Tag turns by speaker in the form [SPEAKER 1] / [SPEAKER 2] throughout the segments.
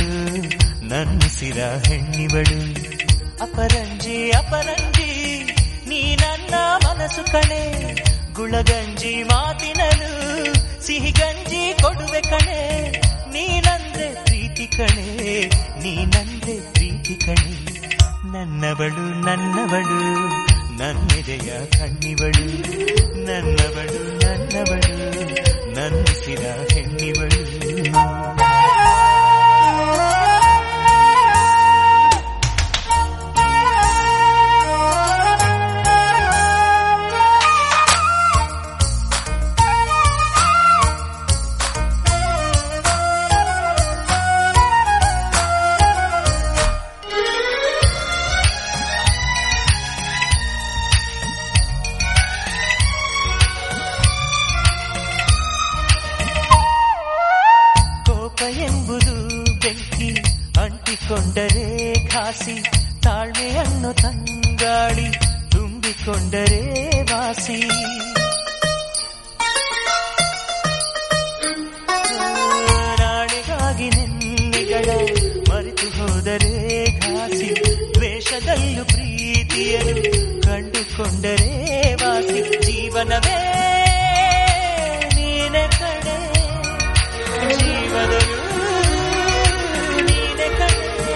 [SPEAKER 1] ಕಣ್ಣಿವಳು ನನ್ನಿಸಿರ ಹೆಣ್ಣಿವಳು ಅಪರಂಜಿ ಅಪರಂಜಿ ನೀ ನನ್ನ ಮನಸ್ಸು ಕಣೆ ಗುಳಗಂಜಿ ಮಾತಿನಲು ಸಿಹಿ ಗಂಜಿ ಕೊಡುವೆ ಕಣೆ ನೀನಂದ್ರೆ ಪ್ರೀತಿ ಕಣೆ ನೀನಂದ್ರೆ ಪ್ರೀತಿ ಕಣೆ ನನ್ನವಳು ನನ್ನವಳು ನನ್ನೆದೆಯ ಕಣ್ಣಿವಳು ನನ್ನವಳು ನನ್ನವಳು ನನ್ನಿಸಿರ ಹೆಣ್ಣಿವಳು ಕೋಪ ಎಂಬುದು ಬೆಂಕಿ ಅಂಟಿಕೊಂಡರೆ ಘಾಸಿ ತಾಳ್ಮೆಯನ್ನು ತಂಗಾಳಿ ತುಂಬಿಕೊಂಡರೆ ವಾಸಿ ನಾಳೆಗಾಗಿ ನೆನ್ನೆಗಳ ಮರೆತು ಹೋದರೆ ಘಾಸಿ ದ್ವೇಷದಲ್ಲೂ ಪ್ರೀತಿಯನ್ನು ಕಂಡುಕೊಂಡರೆ ವಾಸಿ ಜೀವನವೇ ನೀನೆ ಕಡೆ ಜೀವನವು ನೀನೆ ಕಣೆ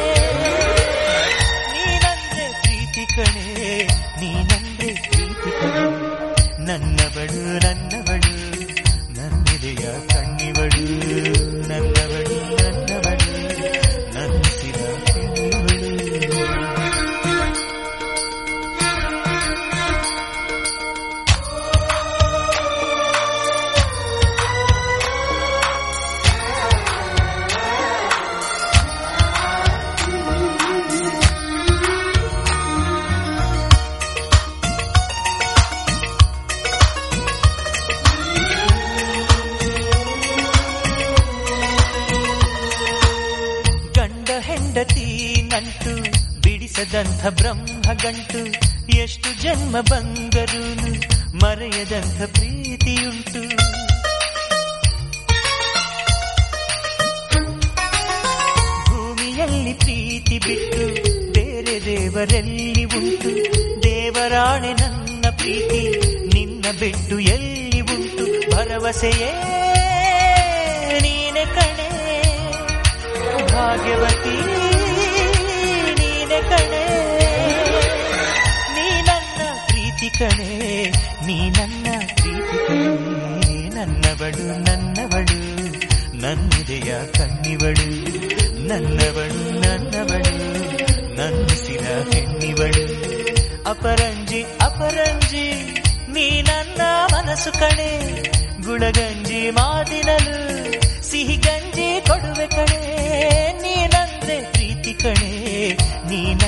[SPEAKER 1] ನೀನಂದ್ರೆ ಪ್ರೀತಿ ಕಣೆ ನೀನಂದ್ರೆ ಪ್ರೀತಿ ಕಣೆ ನನ್ನವಳು ನನ್ನವಳು ನನ್ನೆದೆಯ ಕಣ್ಣಿವಳು ನನ್ನವಳು ನನ್ನವಳು ನನ್ನಿಸಿದ ಹೆಣ್ಣಿವಳು ಗಂಡ ಹೆಂಡತಿ ನಂಟು ಬಿಡಿಸದಂಥ ಬ್ರಹ್ಮ ಗಂಟು ಎಷ್ಟು ಜನ್ಮ ಬಂಗರೂನು ಮರೆಯದಂಥ ಪ್ರೀತಿಯುಂಟು ಭೂಮಿಯಲ್ಲಿ ಪ್ರೀತಿ ಬಿಟ್ಟು ಬೇರೆ ದೇವರೆಲ್ಲಿ ಉಂಟು ದೇವರಾಣೆ ನನ್ನ ಪ್ರೀತಿ ನಿನ್ನ ಬಿಟ್ಟು ಎಲ್ಲಿ ಉಂಟು ಭರವಸೆಯೇ ನೀನೆ ಕಣೆ ಭಾಗ್ಯವತಿ ನೀನೆ ಕಣೆ ನೀ ನನ್ನ ಪ್ರೀತಿ ಕಣೆ ನೀ ನನ್ನ ಪ್ರೀತಿ ಕಣೆ ನನ್ನವಳು ನನ್ನವಳು ನನ್ನಿದೆಯ ಕಣ್ಣಿವಳು ನನ್ನವಳು ನನ್ನವಳು ನನ್ನಿಸಿದ ಹೆಣ್ಣಿವಳು ಅಪರಂಜಿ ಅಪರಂಜಿ ನೀ ನನ್ನ ಮನಸ್ಸು ಕಣೆ ಗುಳಗಂಜಿ ಮಾತಿನಲು ಸಿಹಿ ಗಂಜಿ ಕೊಡುವೆ ಕಣೆ ನೀನಂದ್ರೆ ಪ್ರೀತಿ ಕಣೆ ನೀನ